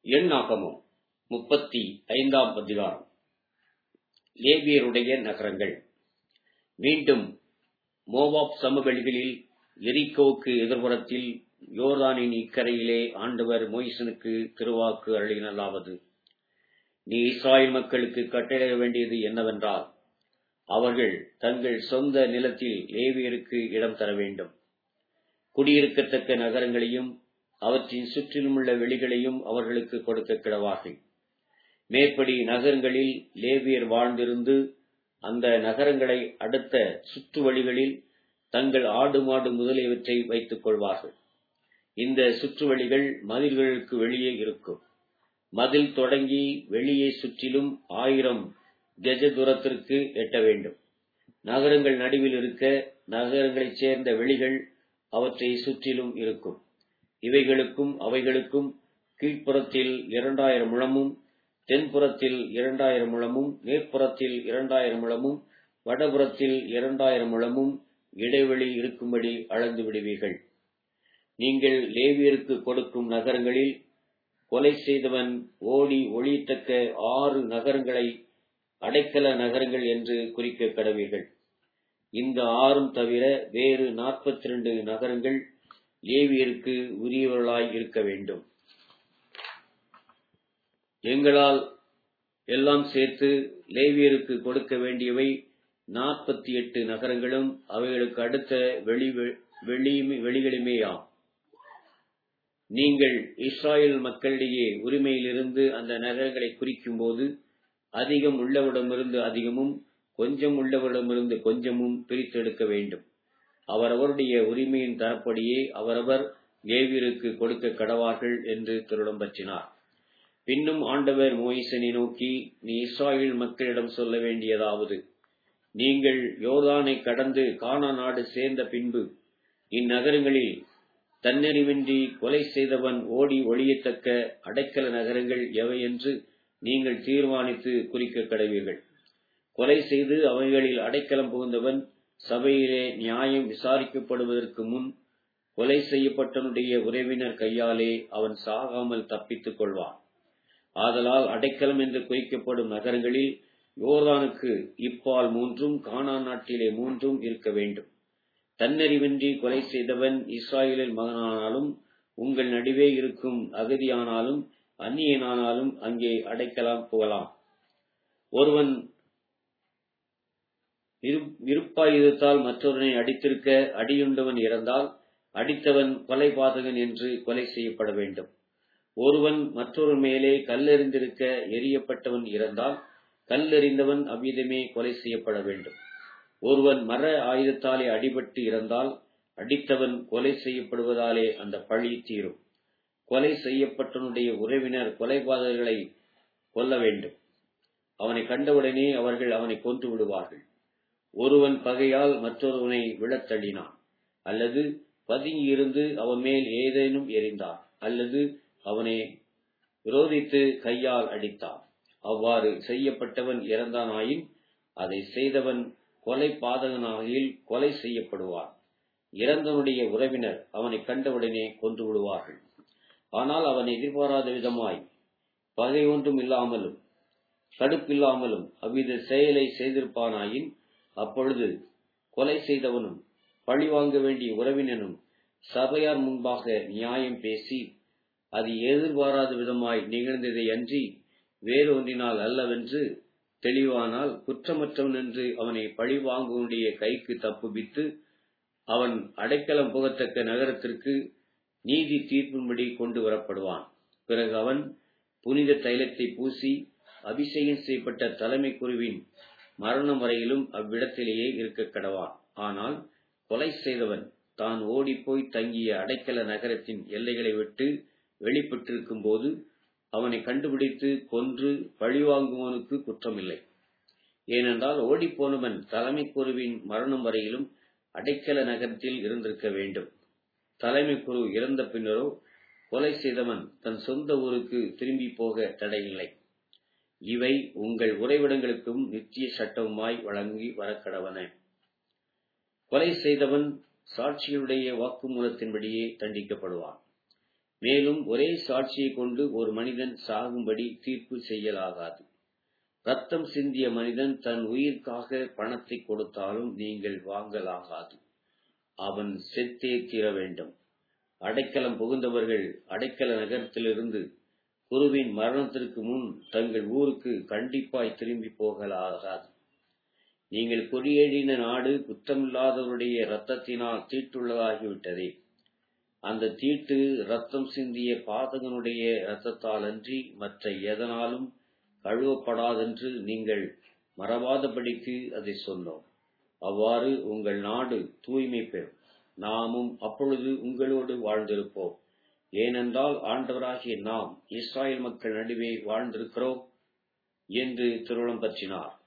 எண்ணாகமம் முப்பத்தி ஐந்தாம் அதிகாரம் லேவியருடைய நகரங்கள் மீண்டும் மோவாப் சமவெளிகளில் எரிகோவுக்கு எதிர்புறத்தில் யோர்தானின் இக்கரையிலே ஆண்டவர் மோய்சனுக்கு திருவாக்கு அருளினலாவது நீ இஸ்ராயல் மக்களுக்கு கட்டளையிட வேண்டியது என்னவென்றால் அவர்கள் தங்கள் சொந்த நிலத்தில் லேவியருக்கு இடம் தர வேண்டும் குடியிருக்கத்தக்க நகரங்களையும் அவற்றின் சுற்றிலுமுள்ள வெளிகளையும் அவர்களுக்கு கொடுக்க கிடவார்கள் மேற்படி நகரங்களில் லேவியர் வாழ்ந்திருந்து அந்த நகரங்களை அடுத்த சுற்று வழிகளில் தங்கள் ஆடு மாடு முதலியவற்றை வைத்துக் கொள்வார்கள் இந்த சுற்று வழிகள் மதில்களுக்கு வெளியே இருக்கும் மதில் தொடங்கி வெளியே சுற்றிலும் ஆயிரம் கஜ தூரத்திற்கு எட்ட வேண்டும் நகரங்கள் நடுவில் இருக்க நகரங்களைச் சேர்ந்த வெளிகள் அவற்றை சுற்றிலும் இருக்கும் இவைகளுக்கும் அவைகளுக்கும் கீழ்ப்புறத்தில் இரண்டாயிரம் முழமும் தென்புறத்தில் இரண்டாயிரம் முழமும் மேற்புறத்தில் இரண்டாயிரம் முழமும் வடபுறத்தில் இரண்டாயிரம் முழமும் இடைவெளி இருக்கும்படி அளந்து விடுவீர்கள் நீங்கள் லேவியருக்கு கொடுக்கும் நகரங்களில் கொலை செய்தவன் ஓடி ஒளியத்தக்க ஆறு நகரங்களை அடைக்கல நகரங்கள் என்று குறிக்க கடவீர்கள் இந்த ஆறும் தவிர வேறு நாற்பத்தி இரண்டு நகரங்கள் லேவியருக்கு உரியவர்களாய் இருக்க வேண்டும் எங்களால் எல்லாம் சேர்த்து லேவியருக்கு கொடுக்க வேண்டியவை நாற்பத்தி எட்டு நகரங்களும் அவைகளுக்கு அடுத்த வெளி வெளிகளுமேயாம் நீங்கள் இஸ்ராயல் மக்களிடையே உரிமையிலிருந்து அந்த நகரங்களை குறிக்கும் போது அதிகம் உள்ளவரிடமிருந்து அதிகமும் கொஞ்சம் உள்ளவரிடமிருந்து கொஞ்சமும் பிரித்தெடுக்க வேண்டும் அவரவருடைய உரிமையின் தரப்படியே அவரவர் லேவியருக்கு கொடுக்க கடவார்கள் என்று திருடம் பற்றினார் பின்னும் ஆண்டவர் மோயிசனை நோக்கி நீ இஸ்ராயல் மக்களிடம் சொல்ல வேண்டியதாவது நீங்கள் யோர்தானை கடந்து கானா நாடு சேர்ந்த பின்பு இந்நகரங்களில் தன்னறிவின்றி கொலை செய்தவன் ஓடி ஒழியத்தக்க அடைக்கல நகரங்கள் எவை என்று நீங்கள் தீர்மானித்து குறிக்க கடவீர்கள் கொலை செய்து அவைகளில் அடைக்கலம் புகுந்தவன் சபையிலே நியாயம் விசாரிக்கப்படுவதற்கு முன் கொலை செய்யப்பட்டவனுடைய உறவினர் கையாலே அவன் சாகாமல் தப்பித்துக் கொள்வான் ஆதலால் அடைக்கலம் என்று குறிக்கப்படும் நகரங்களில் யோர்தானுக்கு இப்பால் மூன்றும் கானா நாட்டிலே மூன்றும் இருக்க வேண்டும் தன்னறிவின்றி கொலை செய்தவன் இஸ்ராயலில் மகனானாலும் உங்கள் நடுவே இருக்கும் அகதியானாலும் அந்நியனானாலும் அங்கே அடைக்கலாம் புகலாம் ஒருவன் விருப்பாயுதத்தால் மற்றொருவனை அடித்திருக்க அடியுண்டவன் இறந்தால் அடித்தவன் கொலை பாதகன் என்று கொலை செய்யப்பட வேண்டும் ஒருவன் மற்றொரு மேலே கல்லெறிந்திருக்க எரியப்பட்டவன் இறந்தால் கல்லெறிந்தவன் அவ்விதமே கொலை செய்யப்பட வேண்டும் ஒருவன் மர ஆயுதத்தாலே அடிபட்டு இறந்தால் அடித்தவன் கொலை செய்யப்படுவதாலே அந்த பழி தீரும் கொலை செய்யப்பட்டவனுடைய உறவினர் கொலைபாதகர்களை கொல்ல வேண்டும் அவனை கண்டவுடனே அவர்கள் அவனை கொன்று விடுவார்கள் ஒருவன் பகையால் மற்றொருவனை விழத் தள்ளினான் அல்லது பதுங்கி இருந்து அவன் மேல் ஏதேனும் எறிந்தான் அல்லது அவனை விரோதித்து கையால் அடித்தான் அவ்வாறு செய்யப்பட்டவன் இறந்தானாயின் அதை செய்தவன் கொலை பாதகனாகில் கொலை செய்யப்படுவான் இறந்தவனுடைய உறவினர் அவனை கண்டவுடனே கொன்று விடுவார்கள் ஆனால் அவன் எதிர்பாராத விதமாய் பகை ஒன்றும் இல்லாமலும் தடுப்பில்லாமலும் அவ்வித செயலை செய்திருப்பானாயின் அப்பொழுது கொலை செய்தவனும் பழிவாங்க வேண்டிய உறவினனும் சபையார் முன்பாக நியாயம் பேசி அது எதிர்பாராத விதமாய் நிகழ்ந்ததை அன்றி வேறொன்றினால் அல்லவென்று தெளிவானால் குற்றமற்றவன் என்று அவனை பழிவாங்குவனுடைய கைக்கு தப்புவித்து அவன் அடைக்கலம் புகத்தக்க நகரத்திற்கு நீதி தீர்ப்பின்படி கொண்டு வரப்படுவான் பிறகு அவன் புனித தைலத்தை பூசி அபிஷேகம் செய்யப்பட்ட தலைமை குருவின் மரணம் வரையிலும் அவ்விடத்திலேயே இருக்க கடவான் ஆனால் கொலை செய்தவன் தான் ஓடிப்போய் தங்கிய அடைக்கல நகரத்தின் எல்லைகளை விட்டு வெளிப்பட்டிருக்கும் போது அவனை கண்டுபிடித்து கொன்று பழிவாங்குவனுக்கு குற்றமில்லை ஏனென்றால் ஓடிப்போனவன் தலைமை குருவின் மரணம் வரையிலும் அடைக்கல நகரத்தில் இருந்திருக்க வேண்டும் தலைமை குரு இறந்த பின்னரோ கொலை செய்தவன் தன் சொந்த ஊருக்கு திரும்பி போக தடையில்லை இவை உங்கள் உறைவிடங்களுக்கும் நித்திய சட்டவுமாய் வழங்கி வரக்கடவன கொலை செய்தவன் சாட்சிகளுடைய வாக்குமூலத்தின்படியே தண்டிக்கப்படுவான் மேலும் ஒரே சாட்சியை கொண்டு ஒரு மனிதன் சாகும்படி தீர்ப்பு செய்யலாகாது ரத்தம் சிந்திய மனிதன் தன் உயிர்க்காக பணத்தை கொடுத்தாலும் நீங்கள் வாங்கலாகாது அவன் செத்தே தீர வேண்டும் அடைக்கலம் புகுந்தவர்கள் அடைக்கல நகரத்திலிருந்து குருவின் மரணத்திற்கு முன் தங்கள் ஊருக்கு கண்டிப்பாய் திரும்பி போகலாகாது நீங்கள் குடியேறின நாடு குற்றமில்லாதவருடைய இரத்தத்தினால் தீட்டுள்ளதாகிவிட்டதே அந்த தீட்டு ரத்தம் சிந்திய பாதகனுடைய இரத்தத்தால் அன்றி மற்ற எதனாலும் கழுவப்படாதென்று நீங்கள் மறவாதபடிக்கு அதை சொன்னோம் அவ்வாறு உங்கள் நாடு தூய்மை பெறும் நாமும் அப்பொழுது உங்களோடு வாழ்ந்திருப்போம் ஏனென்றால் ஆண்டவராகிய நாம் இஸ்ராயல் மக்கள் நடுவே வாழ்ந்திருக்கிறோம் என்று திருவுளம் பற்றினார்